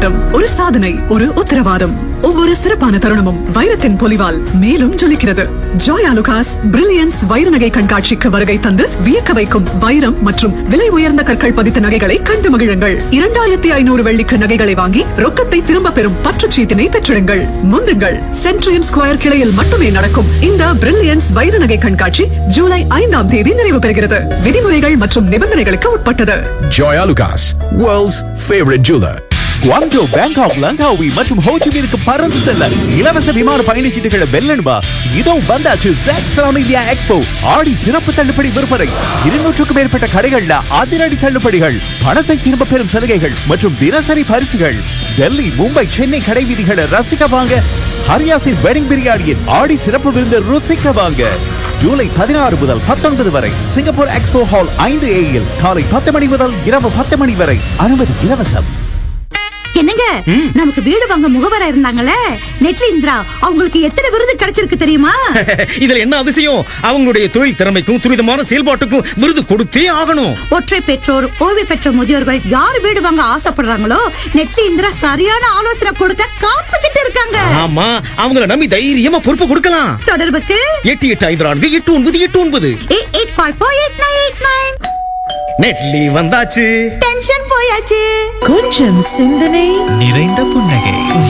கொண்டாட்டம் ஒரு சாதனை ஒரு உத்தரவாதம் ஒவ்வொரு சிறப்பான தருணமும் வைரத்தின் பொலிவால் மேலும் ஜொலிக்கிறது ஜோய் ஆலுகாஸ் பிரில்லியன்ஸ் வைர நகை கண்காட்சிக்கு வருகை தந்து வியக்க வைக்கும் வைரம் மற்றும் விலை உயர்ந்த கற்கள் பதித்த நகைகளை கண்டு மகிழுங்கள் இரண்டாயிரத்தி ஐநூறு வெள்ளிக்கு நகைகளை வாங்கி ரொக்கத்தை திரும்ப பெறும் பற்றுச்சீட்டினை பெற்றிடுங்கள் முந்துங்கள் சென்ட்ரியம் ஸ்கொயர் கிளையில் மட்டுமே நடக்கும் இந்த பிரில்லியன்ஸ் வைர நகை கண்காட்சி ஜூலை ஐந்தாம் தேதி நிறைவு பெறுகிறது விதிமுறைகள் மற்றும் நிபந்தனைகளுக்கு உட்பட்டது Joy Alucas, world's favorite jeweler. Guangdong Bangkok Langkawi மற்றும் ஹோச்சிமினுக்கு பறந்து செல்ல இலவச விமான பயணச்சீட்டுகளை வெல்லணுமா இதோ வந்தாச்சு சாக்ஸ்ராம் இந்தியா எக்ஸ்போ ஆடி சிறப்பு தள்ளுபடி விற்பனை இருநூற்றுக்கும் மேற்பட்ட கடைகள்ல அதிரடி தள்ளுபடிகள் பணத்தை திரும்ப பெறும் சலுகைகள் மற்றும் தினசரி பரிசுகள் டெல்லி மும்பை சென்னை கடை வீதிகளை ரசிக்க வாங்க ஹரியாசின் வெட்டிங் பிரியாணியின் ஆடி சிறப்பு விருந்து ருசிக்க வாங்க ஜூலை பதினாறு முதல் பத்தொன்பது வரை சிங்கப்பூர் எக்ஸ்போ ஹால் ஐந்து ஏயில் காலை பத்து மணி முதல் இரவு பத்து மணி வரை அனுமதி இலவசம் என்னங்க நமக்கு வீடு வாங்க முகவரா இருந்தாங்கல்ல நெட்லி இந்திரா அவங்களுக்கு எத்தனை விருது கிடைச்சிருக்கு தெரியுமா இதுல என்ன அதிசயம் அவங்களுடைய தொழில் திறமைக்கும் துரிதமான செயல்பாட்டுக்கும் விருது கொடுத்தே ஆகணும் ஒற்றை பெற்றோர் ஓய்வு பெற்ற முதியோர்கள் யார் வீடு வாங்க ஆசைப்படுறாங்களோ நெட்லி இந்திரா சரியான ஆலோசனை கொடுக்க காத்துக்கிட்டு இருக்காங்க ஆமா அவங்கள நம்பி தைரியமா பொறுப்பு கொடுக்கலாம் தொடர்புக்கு எட்டு எட்டு ஐந்து நான்கு எட்டு ஒன்பது எட்டு ஒன்பது eight eight five four eight nine eight nine நெட்லி வந்தாச்சு டென்ஷன் போயாச்சு கொஞ்சம் சிந்தனை நிறைந்த புன்னகை